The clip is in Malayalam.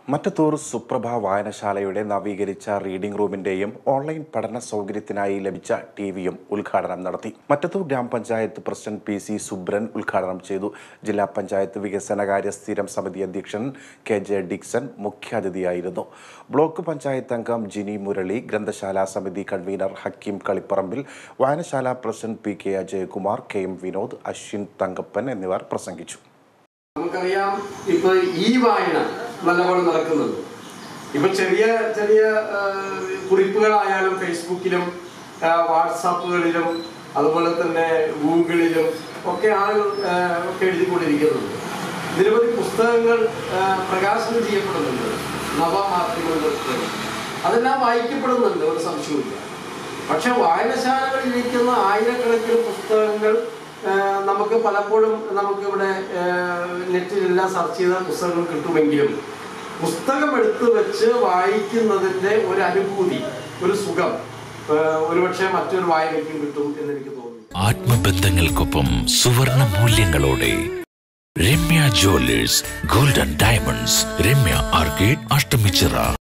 മറ്റത്തൂർ സുപ്രഭ വായനശാലയുടെ നവീകരിച്ച റീഡിംഗ് റൂമിന്റെയും ഓൺലൈൻ പഠന സൗകര്യത്തിനായി ലഭിച്ച ടി വിയും ഉദ്ഘാടനം നടത്തി മറ്റത്തൂർ ഗ്രാമപഞ്ചായത്ത് പ്രസിഡന്റ് പി സി സുബ്രൻ ഉദ്ഘാടനം ചെയ്തു ജില്ലാ പഞ്ചായത്ത് വികസനകാര്യ സ്ഥിരം സമിതി അധ്യക്ഷൻ കെ ജെ ഡിക്സൺ മുഖ്യാതിഥിയായിരുന്നു ബ്ലോക്ക് പഞ്ചായത്ത് അംഗം ജിനി മുരളി ഗ്രന്ഥശാല സമിതി കൺവീനർ ഹക്കീം കളിപ്പറമ്പിൽ വായനശാല president P K Ajayakumar K M Vinod Ashwin Thankappan എന്നിവർ പ്രസംഗിച്ചു നമുക്കറിയാം ഇപ്പൊ ഈ വായന നല്ലപോലെ നടക്കുന്നുണ്ട് ഇപ്പൊ ചെറിയ ചെറിയ ആ, കുറിപ്പുകളായാലും ഫേസ്ബുക്കിലും ആ, വാട്സാപ്പുകളിലും അതുപോലെ തന്നെ ഗൂഗിളിലും ഒക്കെ ആളുകൾ ആ, ഒക്കെ എഴുതിക്കൊണ്ടിരിക്കുന്നുണ്ട് നിരവധി പുസ്തകങ്ങൾ ആ, പ്രകാശനം ചെയ്യപ്പെടുന്നുണ്ട് നവമാധ്യമങ്ങൾ അതെല്ലാം വായിക്കപ്പെടുന്നുണ്ട് ഒരു സംശയമില്ല പക്ഷെ വായനശാലകളിൽ ഇരിക്കുന്ന ആയിരക്കണക്കിന് പുസ്തകങ്ങൾ ആ, നമുക്ക് പലപ്പോഴും നമുക്ക് ഇവിടെ നെറ്റിലെല്ലാം സെർച്ച് ചെയ്ത പുസ്തകങ്ങൾ കിട്ടുമെങ്കിലും പുസ്തകം എടുത്തു വെച്ച് വായിക്കുന്നതിൻ്റെ ഒരു അനുഭൂതി ഒരു സുഖം ആ, ഒരുപക്ഷെ മറ്റൊരു വായനയ്ക്കും കിട്ടും എന്ന് എനിക്ക് തോന്നുന്നു ആത്മബന്ധങ്ങൾക്കൊപ്പം സുവർണ മൂല്യങ്ങളോടെ Ramya jewellers golden diamonds Ramya arcade Ashtamichira